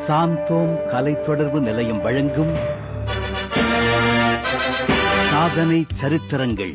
சாந்தோம் கலை தொடர்பு நிலையம் வழங்கும் சாதனை சரித்திரங்கள்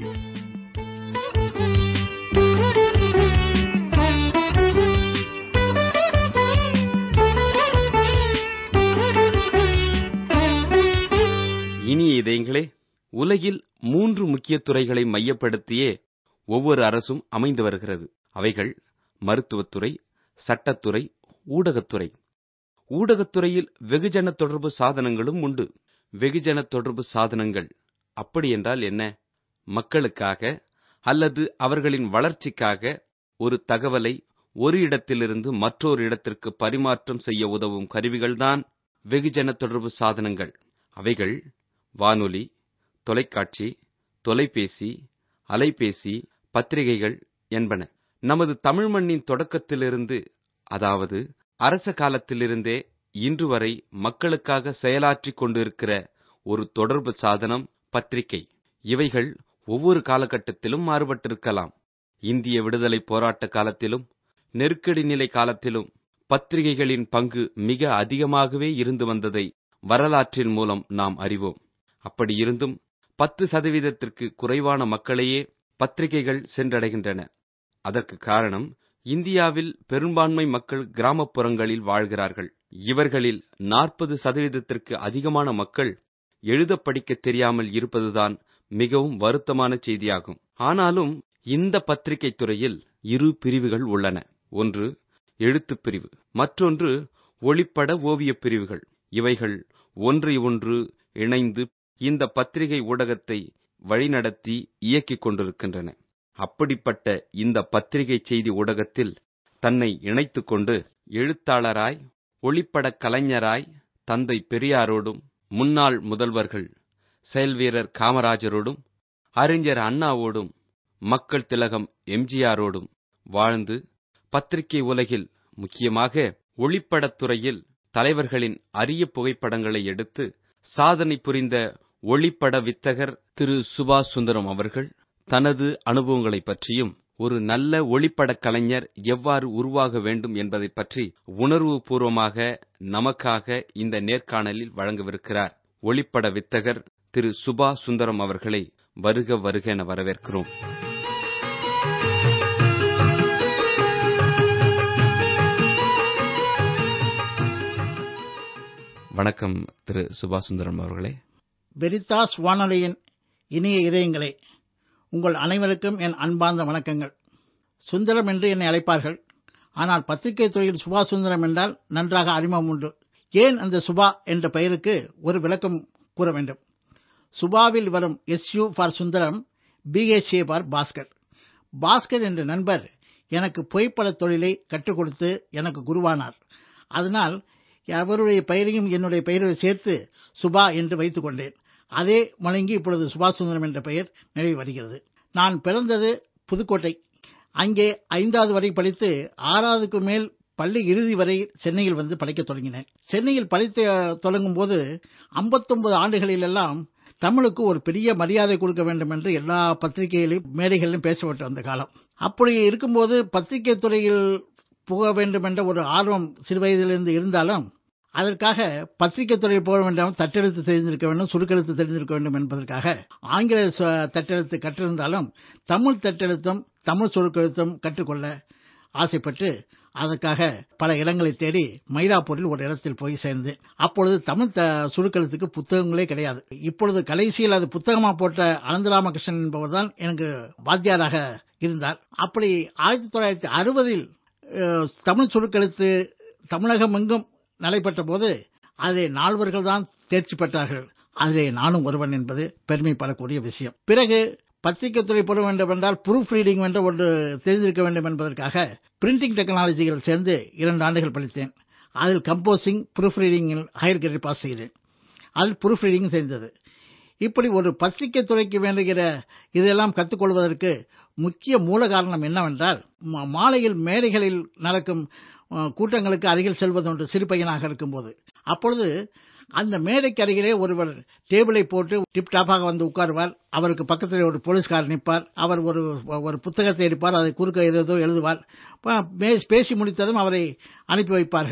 இனிய இதயங்களே உலகில் மூன்று முக்கிய துறைகளை மையப்படுத்தியே ஒவ்வொரு அரசும் அமைந்து வருகிறது அவைகள் மருத்துவத்துறை சட்டத்துறை ஊடகத்துறை ஊடகத்துறையில் வெகுஜன தொடர்பு சாதனங்களும் உண்டு வெகுஜன தொடர்பு சாதனங்கள் அப்படி என்றால் என்ன மக்களுக்காக அல்லது அவர்களின் வளர்ச்சிக்காக ஒரு தகவலை ஒரு இடத்திலிருந்து மற்றொரு இடத்திற்கு பரிமாற்றம் செய்ய உதவும் கருவிகள்தான் வெகுஜன தொடர்பு சாதனங்கள் அவைகள் வானொலி தொலைக்காட்சி தொலைபேசி அலைபேசி பத்திரிகைகள் என்பன நமது தமிழ் மண்ணின் தொடக்கத்திலிருந்து அதாவது அரச காலத்திலிருந்தே இன்று வரை மக்களுக்காக செயலாற்றிக் கொண்டிருக்கிற ஒரு தொடர்பு சாதனம் பத்திரிகை இவைகள் ஒவ்வொரு காலகட்டத்திலும் மாறுபட்டிருக்கலாம் இந்திய விடுதலை போராட்ட காலத்திலும் நெருக்கடி நிலை காலத்திலும் பத்திரிகைகளின் பங்கு மிக அதிகமாகவே இருந்து வந்ததை வரலாற்றின் மூலம் நாம் அறிவோம் அப்படியிருந்தும் பத்து சதவீதத்திற்கு குறைவான மக்களையே பத்திரிகைகள் சென்றடைகின்றன அதற்கு காரணம் இந்தியாவில் பெரும்பான்மை மக்கள் கிராமப்புறங்களில் வாழ்கிறார்கள் இவர்களில் நாற்பது சதவீதத்திற்கு அதிகமான மக்கள் எழுத படிக்க தெரியாமல் இருப்பதுதான் மிகவும் வருத்தமான செய்தியாகும் ஆனாலும் இந்த பத்திரிகை துறையில் இரு பிரிவுகள் உள்ளன ஒன்று எழுத்துப் பிரிவு மற்றொன்று ஒளிப்பட ஓவியப் பிரிவுகள் இவைகள் ஒன்றை ஒன்று இணைந்து இந்த பத்திரிகை ஊடகத்தை வழிநடத்தி இயக்கிக் கொண்டிருக்கின்றன அப்படிப்பட்ட இந்த பத்திரிகை செய்தி ஊடகத்தில் தன்னை இணைத்துக் கொண்டு எழுத்தாளராய் ஒளிப்படக் கலைஞராய் தந்தை பெரியாரோடும் முன்னாள் முதல்வர்கள் செயல்வீரர் காமராஜரோடும் அறிஞர் அண்ணாவோடும் மக்கள் திலகம் எம்ஜிஆரோடும் வாழ்ந்து பத்திரிகை உலகில் முக்கியமாக ஒளிப்படத் துறையில் தலைவர்களின் அரிய புகைப்படங்களை எடுத்து சாதனை புரிந்த ஒளிப்பட வித்தகர் திரு சுபாஷ் சுந்தரம் அவர்கள் தனது அனுபவங்களைப் பற்றியும் ஒரு நல்ல ஒளிப்படக் கலைஞர் எவ்வாறு உருவாக வேண்டும் என்பதைப் பற்றி உணர்வு பூர்வமாக நமக்காக இந்த நேர்காணலில் வழங்கவிருக்கிறார் ஒளிப்பட வித்தகர் திரு சுபா சுந்தரம் அவர்களை வருக வருக என வரவேற்கிறோம் வணக்கம் திரு சுபா சுந்தரம் அவர்களே வெரிதாஸ் வானொலியின் இனிய இதயங்களே உங்கள் அனைவருக்கும் என் அன்பார்ந்த வணக்கங்கள் சுந்தரம் என்று என்னை அழைப்பார்கள் ஆனால் பத்திரிகை துறையில் சுபா சுந்தரம் என்றால் நன்றாக அறிமுகம் உண்டு ஏன் அந்த சுபா என்ற பெயருக்கு ஒரு விளக்கம் கூற வேண்டும் சுபாவில் வரும் S U for Sundaram B H A for Bhaskar Bhaskar என்ற நண்பர் எனக்கு புகைப்படத் தொழிலை கற்றுக் கொடுத்து எனக்கு குருவானார் அதனால் அவருடைய பெயரையும் என்னுடைய பெயரை சேர்த்து சுபா என்று வைத்துக் கொண்டேன் அதே வழங்கி இப்பொழுது சுபாஷ் சுந்தரம் என்ற பெயர் நினைவு வருகிறது நான் பிறந்தது புதுக்கோட்டை அங்கே ஐந்தாவது வரை படித்து ஆறாவதுக்கு மேல் பள்ளி இறுதி வரை சென்னையில் வந்து படிக்கத் தொடங்கினேன் சென்னையில் படித்து தொடங்கும் போது ஐம்பத்தொன்பது ஆண்டுகளிலெல்லாம் தமிழுக்கு ஒரு பெரிய மரியாதை கொடுக்க வேண்டும் என்று எல்லா பத்திரிகைகளையும் மேடைகளிலும் பேசப்பட்டு வந்த காலம் அப்படி இருக்கும்போது பத்திரிகை துறையில் புக வேண்டும் என்ற ஒரு ஆர்வம் சிறு வயதிலிருந்து இருந்தாலும் அதற்காக பத்திரிகை துறையில் போக வேண்டாம் தட்டெழுத்து தெரிந்திருக்க வேண்டும் சுருக்கெழுத்து தெரிந்திருக்க வேண்டும் என்பதற்காக ஆங்கில தட்டெழுத்து கற்றிருந்தாலும் தமிழ் தட்டெழுத்தும் தமிழ் சுருக்கெழுத்தும் கற்றுக்கொள்ள ஆசைப்பட்டு அதற்காக பல இடங்களை தேடி மயிலாப்பூரில் ஒரு இடத்தில் போய் சேர்ந்தேன் அப்பொழுது தமிழ் சுருக்கெழுத்துக்கு புத்தகங்களே கிடையாது இப்பொழுது கடைசியில் அது புத்தகமா போட்ட அனந்தராமகிருஷ்ணன் என்பவர் தான் எனக்கு வாத்தியாராக இருந்தார் அப்படி ஆயிரத்தி தொள்ளாயிரத்தி அறுபதில் தமிழ் சுருக்கெழுத்து தமிழகம் எங்கும் நடைபெற்ற போது அதை நால்வர்கள் தான் தேர்ச்சி பெற்றார்கள் அதிலே நானும் ஒருவன் என்பது பெருமைப்படக்கூடிய விஷயம் பிறகு பத்திரிகை துறை பெற வேண்டும் என்றால் ப்ரூஃப் ரீடிங் என்ற ஒன்று தெரிந்திருக்க வேண்டும் என்பதற்காக பிரிண்டிங் டெக்னாலஜிகள் சேர்ந்து இரண்டு ஆண்டுகள் படித்தேன் அதில் கம்போசிங் ப்ரூஃப் ரீடிங்கில் ஹையர் கிரேட் பாஸ் செய்தேன் அதில் ப்ரூஃப் ரீடிங் தெரிந்தது இப்படி ஒரு பத்திரிகை துறைக்கு வேண்டுகிற இதெல்லாம் கற்றுக்கொள்வதற்கு முக்கிய மூல காரணம் என்னவென்றால் மாலையில் மேடைகளில் நடக்கும் கூட்டங்களுக்கு அருகில் செல்வதொன்று சிறு பையனாக இருக்கும்போது அப்பொழுது அந்த மேடைக்கு அருகிலே ஒருவர் டேபிளை போட்டு டிப்டாப்பாக வந்து உட்காருவார் அவருக்கு பக்கத்தில் ஒரு போலீஸ்காரர் நிற்பார் அவர் ஒரு ஒரு புத்தகத்தை எடுப்பார் அதை குறுக்க ஏதோ எழுதுவார் பேசி முடித்ததும் அவரை அனுப்பி வைப்பார்கள்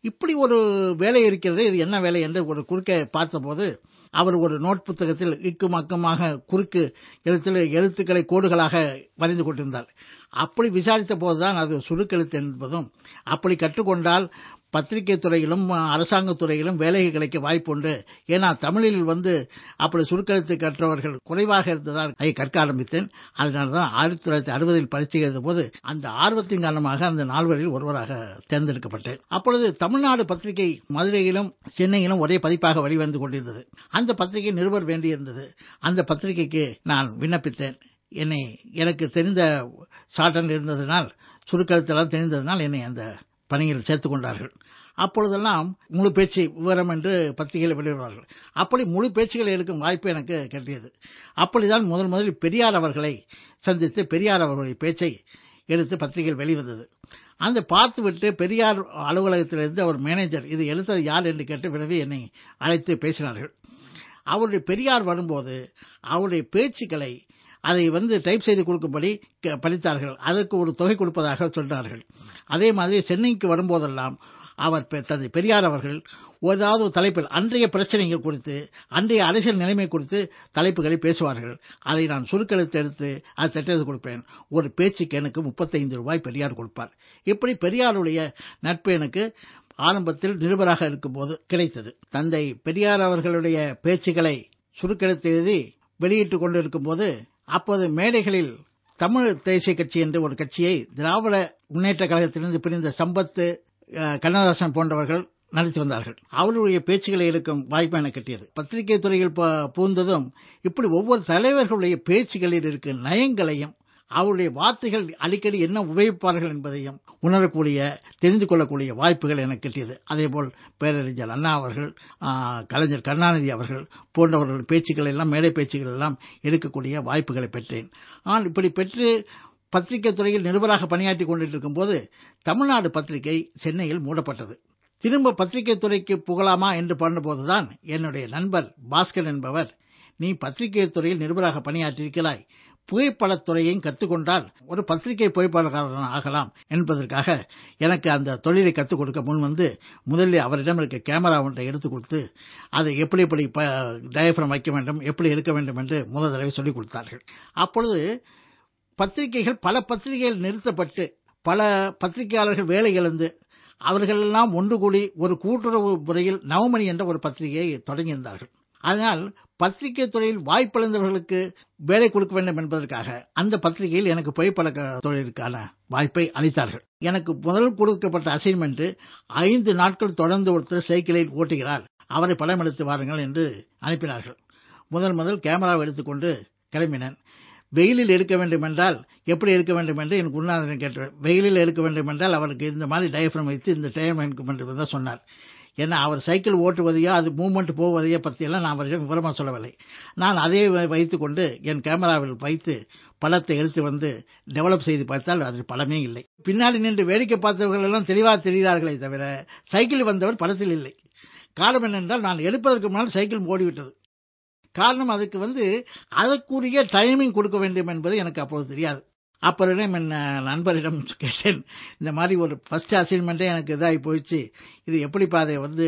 இப்படி ஒரு வேலை இருக்கிறது இது என்ன வேலை என்று ஒரு குறுக்கே பார்த்தபோது அவர் ஒரு நோட் புத்தகத்தில் இக்கும் அக்கமாக குறுக்கு எழுத்தில் எழுத்துக்களை கோடுகளாக வரைந்து கொண்டிருந்தார் அப்படி விசாரித்த போதுதான் அது சுருக்கெழுத்து என்பதும் அப்படி கற்றுக்கொண்டால் பத்திரிகை துறையிலும் அரசாங்கத் துறையிலும் வேலை கிடைக்க வாய்ப்புண்டு ஏன்னா தமிழில் வந்து அப்படி சுருக்கெழுத்து கற்றவர்கள் குறைவாக இருந்ததால் அதை கற்க ஆரம்பித்தேன் அதனால தான் ஆயிரத்தி தொள்ளாயிரத்தி அறுபதில் பரீட்சை எழுத போது அந்த ஆர்வத்தின் காரணமாக அந்த நால்வரில் ஒருவராக தேர்ந்தெடுக்கப்பட்டேன் அப்பொழுது தமிழ்நாடு பத்திரிகை மதுரையிலும் சென்னையிலும் ஒரே பதிப்பாக வெளிவந்து கொண்டிருந்தது அந்த பத்திரிகை நிருபர் வேண்டியிருந்தது அந்த பத்திரிகைக்கு நான் விண்ணப்பித்தேன் என்னை எனக்கு தெரிந்த சாட்டன் இருந்ததனால் சுருக்கெழுத்தெல்லாம் தெரிந்ததனால் என்னை அந்த பணியில் சேர்த்துக் கொண்டார்கள் அப்பொழுதெல்லாம் முழு பேச்சு விவரம் என்று பத்திரிகையில் வெளியிடுவார்கள் அப்படி முழு பேச்சுகளை எடுக்கும் வாய்ப்பு எனக்கு கிடைத்தது அப்படிதான் முதல் முதலில் பெரியார் அவர்களை சந்தித்து பெரியார் அவர்களுடைய பேச்சை எடுத்து பத்திரிகையில் வெளிவந்தது அந்த பார்த்துவிட்டு பெரியார் அலுவலகத்திலிருந்து அவர் மேனேஜர் இது எழுத்தது யார் என்று கேட்டு பிறகு என்னை அழைத்து பேசினார்கள் அவருடைய பெரியார் வரும்போது அவருடைய பேச்சுக்களை அதை வந்து டைப் செய்து கொடுக்கும்படி படித்தார்கள் அதற்கு ஒரு தொகை கொடுப்பதாக சொன்னார்கள் அதே மாதிரி சென்னைக்கு வரும்போதெல்லாம் அவர் தந்தை பெரியார் அவர்கள் ஏதாவது ஒரு தலைப்பில் அன்றைய பிரச்சனைகள் குறித்து அன்றைய அரசியல் நிலைமை குறித்து தலைப்புகளை பேசுவார்கள் அதை நான் சுருக்கெழுத்து எடுத்து அதை தட்டெழுத்து கொடுப்பேன் ஒரு பேச்சுக்கு எனக்கு முப்பத்தைந்து ரூபாய் பெரியார் கொடுப்பார் இப்படி பெரியாருடைய நட்பு எனக்கு ஆரம்பத்தில் நிருபராக இருக்கும்போது கிடைத்தது தந்தை பெரியார் அவர்களுடைய பேச்சுக்களை சுருக்கெழுத்து எழுதி வெளியிட்டுக் கொண்டிருக்கும் போது அப்போது மேடைகளில் தமிழ் தேசிய கட்சி என்ற ஒரு கட்சியை திராவிட முன்னேற்ற கழகத்திலிருந்து பிரிந்த சம்பத்து கண்ணதாசன் போன்றவர்கள் நடத்தி வந்தார்கள் அவருடைய பேச்சுக்களை எடுக்கும் வாய்ப்பு எனக்கு கிட்டியது பத்திரிகை துறையில் பூந்ததும் இப்படி ஒவ்வொரு தலைவர்களுடைய பேச்சுகளில் இருக்கும் நயங்களையும் அவருடைய வார்த்தைகள் அடிக்கடி என்ன உபயோகிப்பார்கள் என்பதையும் உணரக்கூடிய தெரிந்து கொள்ளக்கூடிய வாய்ப்புகள் எனக்கு கிட்டியது அதேபோல் பேரறிஞர் அண்ணா அவர்கள் கலைஞர் கருணாநிதி அவர்கள் போன்றவர்கள் பேச்சுக்கள் எல்லாம் மேடை பேச்சுக்கள் எல்லாம் எடுக்கக்கூடிய வாய்ப்புகளை பெற்றேன் ஆனால் இப்படி பெற்று பத்திரிகை துறையில் நிருபராக பணியாற்றி கொண்டிருக்கும் போது தமிழ்நாடு பத்திரிகை சென்னையில் மூடப்பட்டது திரும்ப பத்திரிகை துறைக்கு புகழாமா என்று பண்ணும்போதுதான் என்னுடைய நண்பர் பாஸ்கர் என்பவர் நீ பத்திரிகை துறையில் நிருபராக பணியாற்றியிருக்கிறாய் புகைப்படத் துறையையும் கற்றுக்கொண்டால் ஒரு பத்திரிகை புகைப்படக்காரன் ஆகலாம் என்பதற்காக எனக்கு அந்த தொழிலை கற்றுக் கொடுக்க முன் வந்து முதலில் அவரிடம் இருக்க கேமரா ஒன்றை எடுத்துக் கொடுத்து அதை எப்படி எப்படி டயஃப்ரம் வைக்க வேண்டும் எப்படி எடுக்க வேண்டும் என்று முதல் தடவை சொல்லிக் கொடுத்தார்கள் அப்பொழுது பத்திரிகைகள் பல பத்திரிகைகள் நிறுத்தப்பட்டு பல பத்திரிகையாளர்கள் வேலை இழந்து அவர்களெல்லாம் ஒன்று கூடி ஒரு கூட்டுறவு முறையில் நவமணி என்ற ஒரு பத்திரிகையை தொடங்கியிருந்தார்கள் அதனால் பத்திரிகை துறையில் வாய்ப்பிழந்தவர்களுக்கு வேலை கொடுக்க வேண்டும் என்பதற்காக அந்த பத்திரிகையில் எனக்கு புகைப்பழக்க தொழிலுக்கான வாய்ப்பை அளித்தார்கள் எனக்கு முதல் கொடுக்கப்பட்ட அசைன்மெண்ட் ஐந்து நாட்கள் தொடர்ந்து ஒருத்தர் சைக்கிளை ஓட்டுகிறார் அவரை படம் எடுத்து வாருங்கள் என்று அனுப்பினார்கள் முதல் முதல் கேமராவை எடுத்துக்கொண்டு கிளம்பினேன் வெயிலில் எடுக்க வேண்டும் என்றால் எப்படி எடுக்க வேண்டும் என்று எனக்கு குருநாதன் கேட்டார் வெயிலில் எடுக்க வேண்டும் என்றால் அவருக்கு இந்த மாதிரி டயஃப்ரம் வைத்து இந்த டைம் எடுக்க வேண்டும் தான் சொன்னார் ஏன்னா அவர் சைக்கிள் ஓட்டுவதையோ அது மூவ்மெண்ட் போவதையோ பற்றியெல்லாம் நான் அவரிடம் விவரமாக சொல்லவில்லை நான் அதே வைத்துக்கொண்டு என் கேமராவில் வைத்து படத்தை எடுத்து வந்து டெவலப் செய்து பார்த்தால் அதில் படமே இல்லை பின்னாடி நின்று வேடிக்கை பார்த்தவர்கள் எல்லாம் தெளிவாக தெரிகிறார்களே தவிர சைக்கிள் வந்தவர் படத்தில் இல்லை காரணம் என்னென்றால் நான் எடுப்பதற்கு முன்னால் சைக்கிள் ஓடிவிட்டது காரணம் அதுக்கு வந்து அதற்குரிய டைமிங் கொடுக்க வேண்டும் என்பது எனக்கு அப்போது தெரியாது அப்புறம் என் நண்பரிடம் கேட்டேன் இந்த மாதிரி ஒரு ஃபர்ஸ்ட் அசைன்மெண்ட்டே எனக்கு இதாகி போயிடுச்சு இது எப்படிப்பா அதை வந்து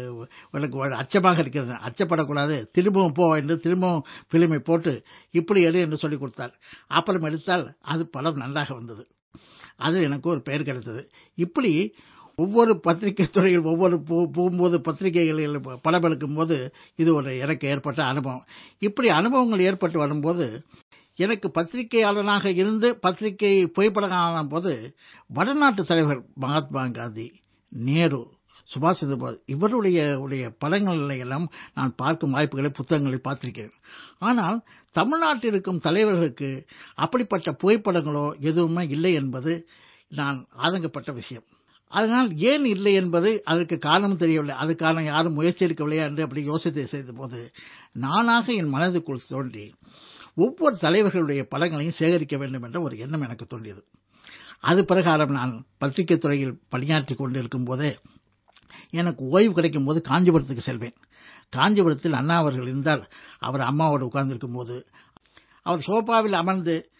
எனக்கு ஒரு அச்சமாக இருக்கிறது அச்சப்படக்கூடாது திரும்பவும் போ என்று திரும்பவும் பிலிமை போட்டு இப்படி எடு என்று சொல்லிக் கொடுத்தார் அப்புறம் எடுத்தால் அது படம் நன்றாக வந்தது அது எனக்கு ஒரு பெயர் கிடைத்தது இப்படி ஒவ்வொரு பத்திரிகை துறையில் ஒவ்வொரு போகும்போது பத்திரிகைகளில் படம் எடுக்கும் போது இது ஒரு எனக்கு ஏற்பட்ட அனுபவம் இப்படி அனுபவங்கள் ஏற்பட்டு வரும்போது எனக்கு பத்திரிகையாளனாக இருந்து பத்திரிகை புகைப்படமான போது வடநாட்டு தலைவர் மகாத்மா காந்தி நேரு சுபாஷ் சந்திரபோஸ் இவருடைய உடைய படங்களை எல்லாம் நான் பார்க்கும் வாய்ப்புகளை புத்தகங்களில் பார்த்திருக்கிறேன் ஆனால் தமிழ்நாட்டில் இருக்கும் தலைவர்களுக்கு அப்படிப்பட்ட புகைப்படங்களோ எதுவுமே இல்லை என்பது நான் ஆதங்கப்பட்ட விஷயம் அதனால் ஏன் இல்லை என்பது அதற்கு காரணம் தெரியவில்லை அதுக்கான யாரும் முயற்சி எடுக்கவில்லையா என்று அப்படி யோசித்து செய்த போது நானாக என் மனதுக்குள் தோன்றி ஒவ்வொரு தலைவர்களுடைய படங்களையும் சேகரிக்க வேண்டும் என்ற ஒரு எண்ணம் எனக்கு தோன்றியது அது பிரகாரம் நான் பத்திரிகை துறையில் பணியாற்றி கொண்டிருக்கும் போதே எனக்கு ஓய்வு கிடைக்கும் போது காஞ்சிபுரத்துக்கு செல்வேன் காஞ்சிபுரத்தில் அண்ணா அவர்கள் இருந்தால் அவர் அம்மாவோடு உட்கார்ந்திருக்கும் போது அவர் சோபாவில் அமர்ந்து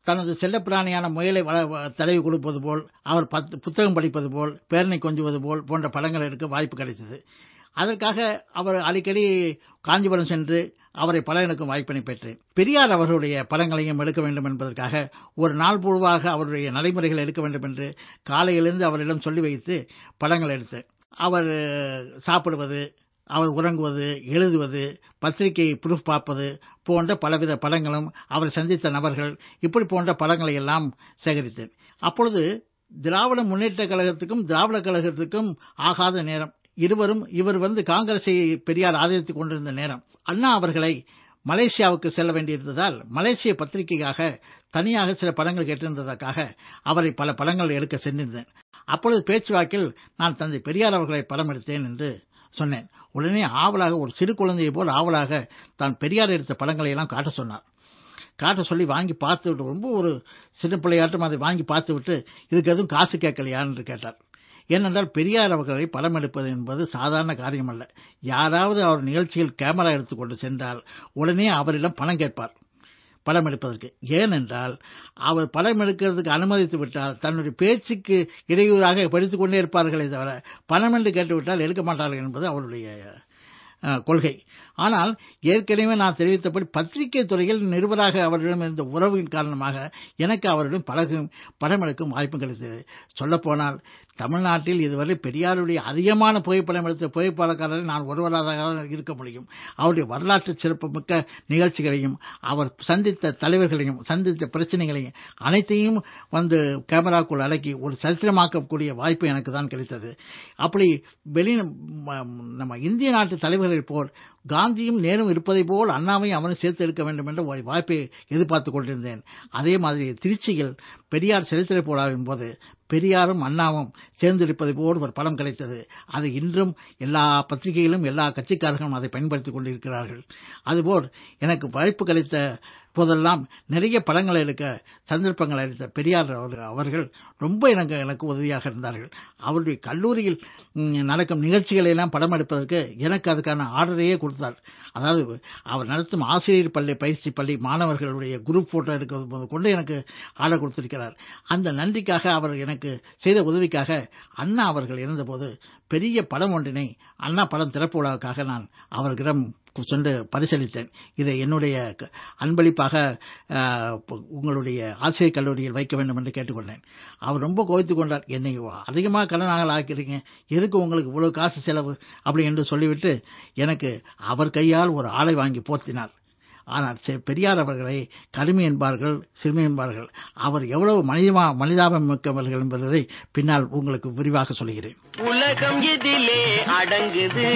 தனது செல்லப்பிராணியான முயலை வள- வ- தடவி கொடுப்பது போல் அவர் பத்து புத்தகம் படிப்பது போல் பேரனை கொஞ்சுவது போல் போன்ற படங்கள் எடுக்க வாய்ப்பு கிடைத்தது அதற்காக அவர் அடிக்கடி காஞ்சிபுரம் சென்று அவரை படம் எடுக்கும் வாய்ப்பினை பெற்றேன் பெரியார் அவர்களுடைய படங்களையும் எடுக்க வேண்டும் என்பதற்காக ஒரு நாள் பொழுவாக அவருடைய நடைமுறைகள் எடுக்க வேண்டும் என்று காலையிலிருந்து அவரிடம் சொல்லி வைத்து படங்கள் எடுத்தேன் அவர் சாப்பிடுவது அவர் உறங்குவது எழுதுவது பத்திரிகை ப்ரூஃப் பார்ப்பது போன்ற பலவித படங்களும் அவர் சந்தித்த நபர்கள் இப்படி போன்ற படங்களை எல்லாம் சேகரித்தேன் அப்பொழுது திராவிட முன்னேற்ற கழகத்துக்கும் திராவிட கழகத்துக்கும் ஆகாத நேரம் இருவரும் இவர் வந்து காங்கிரஸை பெரியார் ஆதரித்துக் கொண்டிருந்த நேரம் அண்ணா அவர்களை மலேசியாவுக்கு செல்ல வேண்டியிருந்ததால் மலேசிய பத்திரிகைக்காக தனியாக சில படங்கள் கேட்டிருந்ததற்காக அவரை பல படங்கள் எடுக்க சென்றிருந்தேன் அப்பொழுது பேச்சுவாக்கில் நான் தந்தை பெரியார் அவர்களை படம் எடுத்தேன் என்று சொன்னேன் உடனே ஆவலாக ஒரு சிறு குழந்தையை போல் ஆவலாக தான் பெரியார் எடுத்த படங்களை எல்லாம் காட்ட சொன்னார் காட்ட சொல்லி வாங்கி பார்த்து விட்டு ரொம்ப ஒரு சின்ன பிள்ளையாட்டம் அதை வாங்கி பார்த்து விட்டு இதுக்கு எதுவும் காசு கேட்கலையா என்று கேட்டார் ஏனென்றால் பெரியார் அவர்களை படம் எடுப்பது என்பது சாதாரண காரியம் அல்ல யாராவது அவர் நிகழ்ச்சியில் கேமரா எடுத்துக்கொண்டு சென்றால் உடனே அவரிடம் பணம் கேட்பார் படம் எடுப்பதற்கு ஏனென்றால் அவர் படம் எடுக்கிறதுக்கு அனுமதித்து விட்டால் தன்னுடைய பேச்சுக்கு இடையூறாக படித்துக் கொண்டே இருப்பார்களே தவிர பணம் என்று கேட்டுவிட்டால் எடுக்க மாட்டார்கள் என்பது அவருடைய அஹ், கொள்கை ஆனால் ஏற்கனவே நான் தெரிவித்தபடி பத்திரிகை துறையில் நிருபராக அவரிடம் இருந்த உறவின் காரணமாக எனக்கு அவரிடம் பழகும் படம் எடுக்கும் வாய்ப்பு கிடைத்தது சொல்லப்போனால் தமிழ்நாட்டில் இதுவரை பெரியாருடைய அதிகமான புகைப்படம் எடுத்த புகைப்படக்காரரை நான் ஒருவராக தான் இருக்க முடியும் அவருடைய வரலாற்று சிறப்புமிக்க நிகழ்ச்சிகளையும் அவர் சந்தித்த தலைவர்களையும் சந்தித்த பிரச்சனைகளையும் அனைத்தையும் வந்து கேமராக்குள் அடக்கி ஒரு சரித்திரமாக்கக்கூடிய வாய்ப்பு எனக்கு தான் கிடைத்தது அப்படி வெளி ம- நம்ம இந்திய நாட்டு தலைவர்கள் போல் காந்தியும் நேரும் இருப்பதை போல் அண்ணாவையும் அவனும் சேர்த்து எடுக்க வேண்டும் என்ற ஒரு வாய்ப்பை எதிர்பார்த்துக் கொண்டிருந்தேன் அதே மாதிரி திருச்சியில் பெரியார் சரித்திர போராவின் போது பெரியாரும் அண்ணாவும் சேர்ந்திருப்பதை போல் ஒரு படம் கிடைத்தது அது இன்றும் எல்லா பத்திரிகையிலும் எல்லா கட்சிக்காரர்களும் அதை பயன்படுத்திக் கொண்டிருக்கிறார்கள் அதுபோல் எனக்கு வாய்ப்பு கிடைத்த போதெல்லாம் நிறைய படங்களை எடுக்க சந்தர்ப்பங்கள் அளித்த பெரியார் அவர்கள் அவர்கள் ரொம்ப எனக்கு எனக்கு உதவியாக இருந்தார்கள் அவருடைய கல்லூரியில் ம், நடக்கும் நிகழ்ச்சிகளை எல்லாம் படம் எடுப்பதற்கு எனக்கு அதுக்கான ஆர்டரையே கொடுத்தார் அதாவது அவர் நடத்தும் ஆசிரியர் பள்ளி பயிற்சி பள்ளி மாணவர்களுடைய குரூப் போட்டோ எடுக்கிறது முதல் கொண்டு எனக்கு ஆர்டர் கொடுத்திருக்கிறார் அந்த நன்றிக்காக அவர் எனக்கு செய்த உதவிக்காக அண்ணா அவர்கள் இருந்தபோது பெரிய படம் ஒன்றினை அண்ணா படம் திறப்பு விழாவுக்காக நான் அவர்களிடம் சென்று பரிசீலித்தேன் இதை என்னுடைய க- அன்பளிப்பாக ஆஹ், ப- உங்களுடைய ஆசிரியர் கல்லூரியில் வைக்க வேண்டும் என்று கேட்டுக்கொண்டேன் அவர் ரொம்ப கோவித்துக் கொண்டார் என்னை அதிகமாக கடனாக ஆக்கிறீங்க எதுக்கு உங்களுக்கு இவ்வளவு காசு செலவு அப்படி என்று சொல்லிவிட்டு எனக்கு அவர் கையால் ஒரு ஆடை வாங்கி போர்த்தினார் ஆனால் செ- பெரியார் அவர்களை கருமி என்பார்கள் சிறுமி என்பார்கள் அவர் எவ்வளவு மனிதமா மனிதாபம் மிக்கவர்கள் என்பதை பின்னால் உங்களுக்கு விரிவாக சொல்கிறேன் உலகம் இதிலே அடங்குது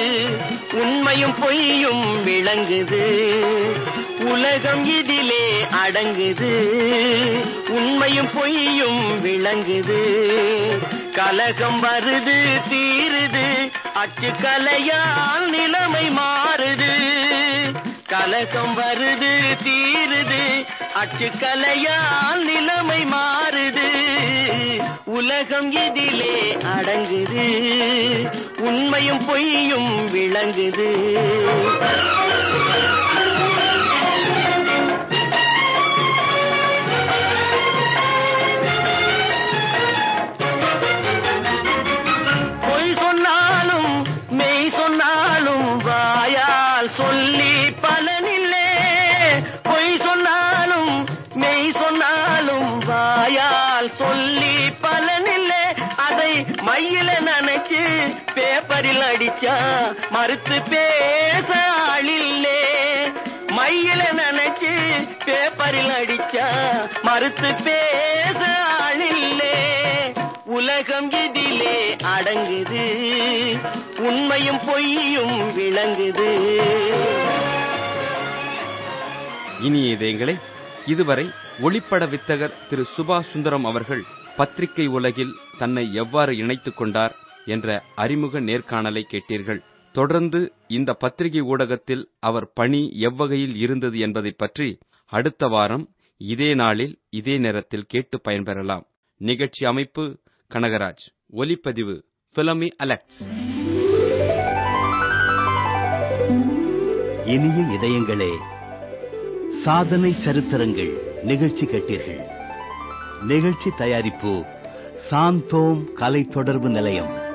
உண்மையும் பொய்யும் விளங்குது உலகம் இதிலே அடங்குது உண்மையும் பொய்யும் விளங்குது கலகம் வருது தீருது அச்சு கலையால் நிலைமை மாறுது கலகம் வருது தீருது அச்சு கலையால் நிலைமை மாறுது உலகம் இதிலே அடங்குது உண்மையும் பொய்யும் விளங்குது பொய் சொன்னாலும் மெய் சொன்னாலும் வாயால் சொல்லி பலனில்லே பொய் சொன்னாலும் மெய் சொன்னாலும் வாயால் சொல்லி பலனில்லே அதை மையில நினைச்சு பேப்பரில் அடிச்சா மறுத்து பேச ஆளில்லே மையில நினைச்சு பேப்பரில் அடிச்சா மறுத்து பேச ஆளில்லே உலகம் இதிலே அடங்குது உண்மையும் பொய்யும் விளங்குது இனிய இதயங்களே இதுவரை ஒளிப்பட வித்தகர் திரு சுபாஷ் சுந்தரம் அவர்கள் பத்திரிகை உலகில் தன்னை எவ்வாறு இணைத்துக் கொண்டார் என்ற அறிமுக நேர்காணலை கேட்டீர்கள் தொடர்ந்து இந்த பத்திரிகை ஊடகத்தில் அவர் பணி எவ்வகையில் இருந்தது என்பதைப் பற்றி அடுத்த வாரம் இதே நாளில் இதே நேரத்தில் கேட்டு பயன்பெறலாம் நிகழ்ச்சி அமைப்பு கனகராஜ் ஒலிப்பதிவு பிலமி அலெக்ஸ் இனிய இதயங்களே சாதனை சரித்திரங்கள் நிகழ்ச்சி கேட்டீர்கள் நிகழ்ச்சி தயாரிப்பு சாந்தோம் கலை தொடர்பு நிலையம்